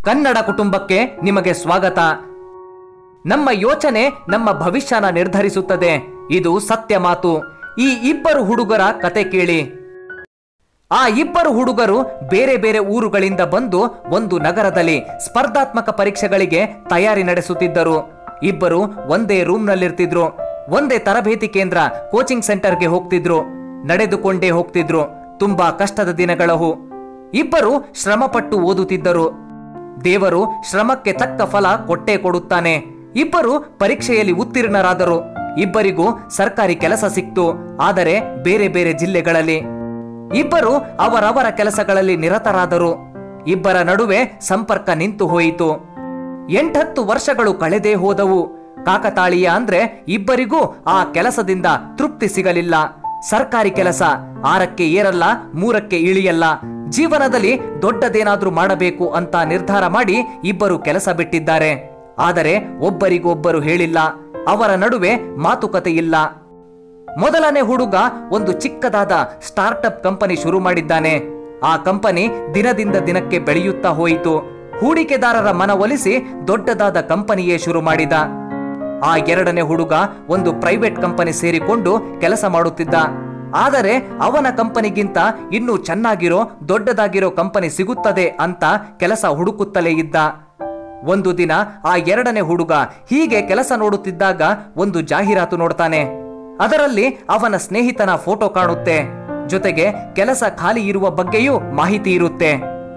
ಕನ್ನಡ ಕುಟುಂಬಕ್ಕೆ ನಿಮಗೆ ಸ್ವಾಗತ ನಮ್ಮ ಯೋಚನೆ ನಮ್ಮ ಭವಿಷ್ಯನ ನಿರ್ಧರಿಸುತ್ತದೆ ಇದು ಸತ್ಯ ಮಾತು ಈ ಇಬ್ಬರು ಹುಡುಗರ ಕತೆ ಕೇಳಿ ಆ ಇಬ್ಬರು ಹುಡುಗರು ಬೇರೆ ಬೇರೆ ಊರುಗಳಿಂದ ಬಂದು ಒಂದು ನಗರದಲ್ಲಿ ಸ್ಪರ್ಧಾತ್ಮಕ ಪರೀಕ್ಷೆಗಳಿಗೆ ತಯಾರಿ ನಡೆಸುತ್ತಿದ್ದರು ಇಬ್ಬರು ಒಂದೇ ರೂಮ್ನಲ್ಲಿರ್ತಿದ್ರು ಒಂದೇ ತರಬೇತಿ ಕೇಂದ್ರ ಕೋಚಿಂಗ್ ಸೆಂಟರ್ಗೆ ಹೋಗ್ತಿದ್ರು ನಡೆದುಕೊಂಡೇ ಹೋಗ್ತಿದ್ರು ತುಂಬಾ ಕಷ್ಟದ ದಿನಗಳವು ಇಬ್ಬರು ಶ್ರಮಪಟ್ಟು ಓದುತ್ತಿದ್ದರು ದೇವರು ಶ್ರಮಕ್ಕೆ ತಕ್ಕ ಫಲ ಕೊಟ್ಟೇ ಕೊಡುತ್ತಾನೆ ಇಬ್ಬರು ಪರೀಕ್ಷೆಯಲ್ಲಿ ಉತ್ತೀರ್ಣರಾದರು ಇಬ್ಬರಿಗೂ ಸರ್ಕಾರಿ ಕೆಲಸ ಸಿಕ್ತು ಆದರೆ ಬೇರೆ ಬೇರೆ ಜಿಲ್ಲೆಗಳಲ್ಲಿ ಇಬ್ಬರು ಅವರವರ ಕೆಲಸಗಳಲ್ಲಿ ನಿರತರಾದರು ಇಬ್ಬರ ನಡುವೆ ಸಂಪರ್ಕ ನಿಂತು ಹೋಯಿತು ಎಂಟತ್ತು ವರ್ಷಗಳು ಕಳೆದೇ ಹೋದವು ಕಾಕತಾಳೀಯ ಅಂದ್ರೆ ಇಬ್ಬರಿಗೂ ಆ ಕೆಲಸದಿಂದ ತೃಪ್ತಿ ಸಿಗಲಿಲ್ಲ ಸರ್ಕಾರಿ ಕೆಲಸ ಆರಕ್ಕೆ ಏರಲ್ಲ ಮೂರಕ್ಕೆ ಇಳಿಯಲ್ಲ ಜೀವನದಲ್ಲಿ ದೊಡ್ಡದೇನಾದ್ರೂ ಮಾಡಬೇಕು ಅಂತ ನಿರ್ಧಾರ ಮಾಡಿ ಇಬ್ಬರು ಕೆಲಸ ಬಿಟ್ಟಿದ್ದಾರೆ ಆದರೆ ಒಬ್ಬರಿಗೊಬ್ಬರು ಹೇಳಿಲ್ಲ ಅವರ ನಡುವೆ ಮಾತುಕತೆ ಇಲ್ಲ ಮೊದಲನೇ ಹುಡುಗ ಒಂದು ಚಿಕ್ಕದಾದ ಸ್ಟಾರ್ಟ್ಅಪ್ ಕಂಪನಿ ಶುರು ಮಾಡಿದ್ದಾನೆ ಆ ಕಂಪನಿ ದಿನದಿಂದ ದಿನಕ್ಕೆ ಬೆಳೆಯುತ್ತಾ ಹೋಯಿತು ಹೂಡಿಕೆದಾರರ ಮನವೊಲಿಸಿ ದೊಡ್ಡದಾದ ಕಂಪನಿಯೇ ಶುರು ಮಾಡಿದ ಆ ಎರಡನೇ ಹುಡುಗ ಒಂದು ಪ್ರೈವೇಟ್ ಕಂಪನಿ ಸೇರಿಕೊಂಡು ಕೆಲಸ ಮಾಡುತ್ತಿದ್ದ ಆದರೆ ಅವನ ಕಂಪನಿಗಿಂತ ಇನ್ನೂ ಚೆನ್ನಾಗಿರೋ ದೊಡ್ಡದಾಗಿರೋ ಕಂಪನಿ ಸಿಗುತ್ತದೆ ಅಂತ ಕೆಲಸ ಹುಡುಕುತ್ತಲೇ ಇದ್ದ ಒಂದು ದಿನ ಆ ಎರಡನೇ ಹುಡುಗ ಹೀಗೆ ಕೆಲಸ ನೋಡುತ್ತಿದ್ದಾಗ ಒಂದು ಜಾಹೀರಾತು ನೋಡ್ತಾನೆ ಅದರಲ್ಲಿ ಅವನ ಸ್ನೇಹಿತನ ಫೋಟೋ ಕಾಣುತ್ತೆ ಜೊತೆಗೆ ಕೆಲಸ ಖಾಲಿ ಇರುವ ಬಗ್ಗೆಯೂ ಮಾಹಿತಿ ಇರುತ್ತೆ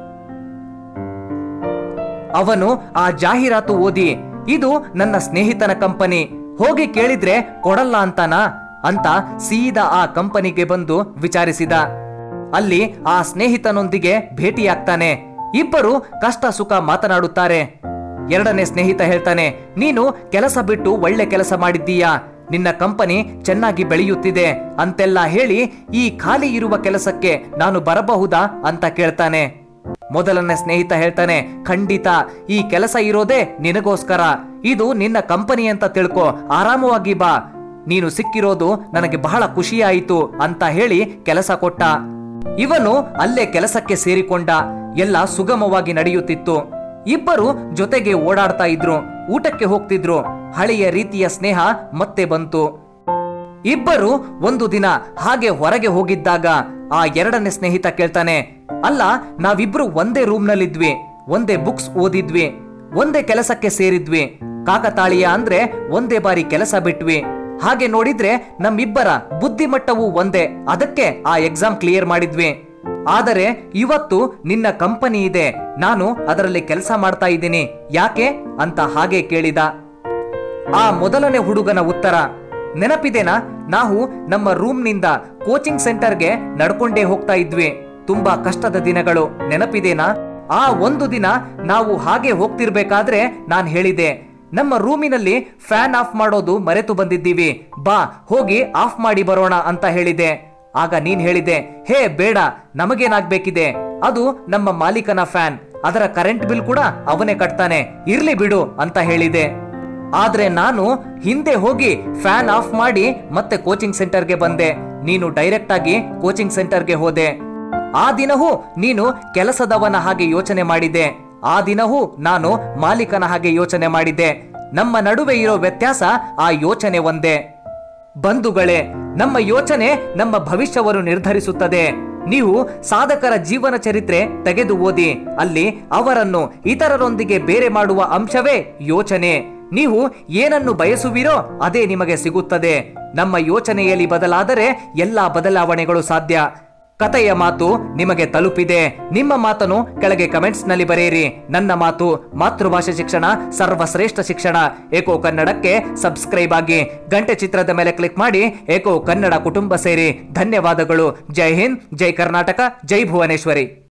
ಅವನು ಆ ಜಾಹೀರಾತು ಓದಿ ಇದು ನನ್ನ ಸ್ನೇಹಿತನ ಕಂಪನಿ ಹೋಗಿ ಕೇಳಿದ್ರೆ ಕೊಡಲ್ಲ ಅಂತಾನಾ ಅಂತ ಸೀದಾ ಆ ಕಂಪನಿಗೆ ಬಂದು ವಿಚಾರಿಸಿದ ಅಲ್ಲಿ ಆ ಸ್ನೇಹಿತನೊಂದಿಗೆ ಭೇಟಿಯಾಗ್ತಾನೆ ಇಬ್ಬರು ಕಷ್ಟ ಸುಖ ಮಾತನಾಡುತ್ತಾರೆ ಎರಡನೇ ಸ್ನೇಹಿತ ಹೇಳ್ತಾನೆ ನೀನು ಕೆಲಸ ಬಿಟ್ಟು ಒಳ್ಳೆ ಕೆಲಸ ಮಾಡಿದ್ದೀಯಾ ನಿನ್ನ ಕಂಪನಿ ಚೆನ್ನಾಗಿ ಬೆಳೆಯುತ್ತಿದೆ ಅಂತೆಲ್ಲ ಹೇಳಿ ಈ ಖಾಲಿ ಇರುವ ಕೆಲಸಕ್ಕೆ ನಾನು ಬರಬಹುದಾ ಅಂತ ಕೇಳ್ತಾನೆ ಮೊದಲನೇ ಸ್ನೇಹಿತ ಹೇಳ್ತಾನೆ ಖಂಡಿತ ಈ ಕೆಲಸ ಇರೋದೇ ನಿನಗೋಸ್ಕರ ಇದು ನಿನ್ನ ಕಂಪನಿ ಅಂತ ತಿಳ್ಕೊ ಆರಾಮವಾಗಿ ಬಾ ನೀನು ಸಿಕ್ಕಿರೋದು ನನಗೆ ಬಹಳ ಖುಷಿಯಾಯಿತು ಅಂತ ಹೇಳಿ ಕೆಲಸ ಕೊಟ್ಟ ಇವನು ಅಲ್ಲೇ ಕೆಲಸಕ್ಕೆ ಸೇರಿಕೊಂಡ ಎಲ್ಲ ಸುಗಮವಾಗಿ ನಡೆಯುತ್ತಿತ್ತು ಇಬ್ಬರು ಜೊತೆಗೆ ಓಡಾಡ್ತಾ ಇದ್ರು ಊಟಕ್ಕೆ ಹೋಗ್ತಿದ್ರು ಹಳೆಯ ರೀತಿಯ ಸ್ನೇಹ ಮತ್ತೆ ಬಂತು ಇಬ್ಬರು ಒಂದು ದಿನ ಹಾಗೆ ಹೊರಗೆ ಹೋಗಿದ್ದಾಗ ಆ ಎರಡನೇ ಸ್ನೇಹಿತ ಕೇಳ್ತಾನೆ ಅಲ್ಲ ನಾವಿಬ್ರು ಒಂದೇ ರೂಮ್ನಲ್ಲಿದ್ವಿ ಒಂದೇ ಬುಕ್ಸ್ ಓದಿದ್ವಿ ಒಂದೇ ಕೆಲಸಕ್ಕೆ ಸೇರಿದ್ವಿ ಕಾಕತಾಳೀಯ ಅಂದ್ರೆ ಒಂದೇ ಬಾರಿ ಕೆಲಸ ಬಿಟ್ವಿ ಹಾಗೆ ನೋಡಿದ್ರೆ ನಮ್ಮಿಬ್ಬರ ಬುದ್ಧಿಮಟ್ಟವು ಒಂದೇ ಅದಕ್ಕೆ ಆ ಎಕ್ಸಾಮ್ ಕ್ಲಿಯರ್ ಮಾಡಿದ್ವಿ ಆದರೆ ಇವತ್ತು ನಿನ್ನ ಕಂಪನಿ ಇದೆ ನಾನು ಅದರಲ್ಲಿ ಕೆಲಸ ಮಾಡ್ತಾ ಇದ್ದೀನಿ ಯಾಕೆ ಅಂತ ಹಾಗೆ ಕೇಳಿದ ಆ ಮೊದಲನೇ ಹುಡುಗನ ಉತ್ತರ ನೆನಪಿದೆನಾ ನಾವು ನಮ್ಮ ರೂಮ್ನಿಂದ ಕೋಚಿಂಗ್ ಸೆಂಟರ್ಗೆ ನಡ್ಕೊಂಡೇ ಹೋಗ್ತಾ ಇದ್ವಿ ತುಂಬಾ ಕಷ್ಟದ ದಿನಗಳು ನೆನಪಿದೆನಾ ಆ ಒಂದು ದಿನ ನಾವು ಹಾಗೆ ಹೋಗ್ತಿರ್ಬೇಕಾದ್ರೆ ನಾನ್ ಹೇಳಿದೆ ನಮ್ಮ ರೂಮಿನಲ್ಲಿ ಫ್ಯಾನ್ ಆಫ್ ಮಾಡೋದು ಮರೆತು ಬಂದಿದ್ದೀವಿ ಬಾ ಹೋಗಿ ಆಫ್ ಮಾಡಿ ಬರೋಣ ಅಂತ ಹೇಳಿದೆ ಆಗ ನೀನ್ ಹೇಳಿದೆ ಹೇ ಬೇಡ ನಮಗೇನಾಗ್ಬೇಕಿದೆ ಅದು ನಮ್ಮ ಮಾಲೀಕನ ಫ್ಯಾನ್ ಅದರ ಕರೆಂಟ್ ಬಿಲ್ ಕೂಡ ಅವನೇ ಕಟ್ತಾನೆ ಇರ್ಲಿ ಬಿಡು ಅಂತ ಹೇಳಿದೆ ಆದ್ರೆ ನಾನು ಹಿಂದೆ ಹೋಗಿ ಫ್ಯಾನ್ ಆಫ್ ಮಾಡಿ ಮತ್ತೆ ಕೋಚಿಂಗ್ ಸೆಂಟರ್ಗೆ ಬಂದೆ ನೀನು ಡೈರೆಕ್ಟ್ ಆಗಿ ಕೋಚಿಂಗ್ ಸೆಂಟರ್ಗೆ ಹೋದೆ ಆ ದಿನವೂ ನೀನು ಕೆಲಸದವನ ಹಾಗೆ ಯೋಚನೆ ಮಾಡಿದೆ ಆ ದಿನವೂ ನಾನು ಮಾಲೀಕನ ಹಾಗೆ ಯೋಚನೆ ಮಾಡಿದ್ದೆ ನಮ್ಮ ನಡುವೆ ಇರೋ ವ್ಯತ್ಯಾಸ ಆ ಯೋಚನೆ ಒಂದೇ ಬಂಧುಗಳೇ ನಮ್ಮ ಯೋಚನೆ ನಮ್ಮ ಭವಿಷ್ಯವನ್ನು ನಿರ್ಧರಿಸುತ್ತದೆ ನೀವು ಸಾಧಕರ ಜೀವನ ಚರಿತ್ರೆ ತೆಗೆದು ಓದಿ ಅಲ್ಲಿ ಅವರನ್ನು ಇತರರೊಂದಿಗೆ ಬೇರೆ ಮಾಡುವ ಅಂಶವೇ ಯೋಚನೆ ನೀವು ಏನನ್ನು ಬಯಸುವಿರೋ ಅದೇ ನಿಮಗೆ ಸಿಗುತ್ತದೆ ನಮ್ಮ ಯೋಚನೆಯಲ್ಲಿ ಬದಲಾದರೆ ಎಲ್ಲಾ ಬದಲಾವಣೆಗಳು ಸಾಧ್ಯ ಕಥೆಯ ಮಾತು ನಿಮಗೆ ತಲುಪಿದೆ ನಿಮ್ಮ ಮಾತನ್ನು ಕೆಳಗೆ ಕಮೆಂಟ್ಸ್ ನಲ್ಲಿ ಬರೆಯಿರಿ ನನ್ನ ಮಾತು ಮಾತೃಭಾಷೆ ಶಿಕ್ಷಣ ಸರ್ವಶ್ರೇಷ್ಠ ಶಿಕ್ಷಣ ಏಕೋ ಕನ್ನಡಕ್ಕೆ ಸಬ್ಸ್ಕ್ರೈಬ್ ಆಗಿ ಗಂಟೆ ಚಿತ್ರದ ಮೇಲೆ ಕ್ಲಿಕ್ ಮಾಡಿ ಏಕೋ ಕನ್ನಡ ಕುಟುಂಬ ಸೇರಿ ಧನ್ಯವಾದಗಳು ಜೈ ಹಿಂದ್ ಜೈ ಕರ್ನಾಟಕ ಜೈ ಭುವನೇಶ್ವರಿ